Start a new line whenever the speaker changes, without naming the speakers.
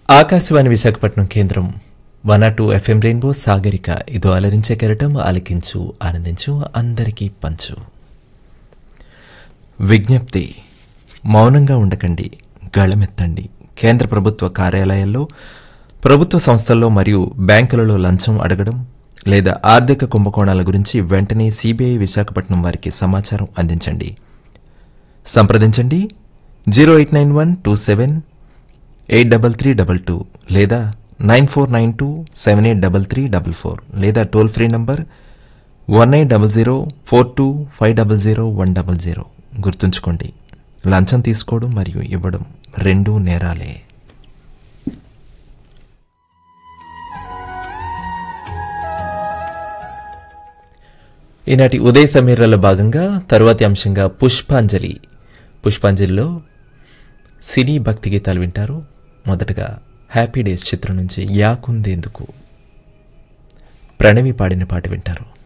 ఆకాశవాణి విశాఖపట్నం కేంద్రం one two FM rainbow Sagarika ఇదో అలరించే కెరటం ఆలకించు ఆనందించు అందరికీ పంచు విజ్ఞప్తి మౌనంగా ఉండకండి గళమెత్తండి కేంద్ర ప్రభుత్వ కార్యాలయాల్లో ప్రభుత్వ సంస్థల్లో మరియు బ్యాంకులలో లంచం అడగడం లేదా ఆర్థిక కుంభకోణాల గురించి వెంటనే సిబిఐ విశాఖపట్నం వారికి సమాచారం అందించండి సంప్రదించండి zero eight nine one two seven eight double three double two లేదా nine four nine two seven eight double three double four లేదా toll free number one eight double zero four two five double zero one double zero గుర్తుంచుకోండి లంచం తీసుకోవడం మరియు ఇవ్వడం రెండూ నేరాలే ఈనాటి ఉదయ సమీరాల భాగంగా తరువాతి అంశంగా పుష్పాంజలి పుష్పాంజలిలో సినీ భక్తి గీతాలు వింటారు మొదటగా హ్యాపీ డేస్ చిత్రం నుంచి యాకుందేందుకు ప్రణవి పాడిన పాట వింటారు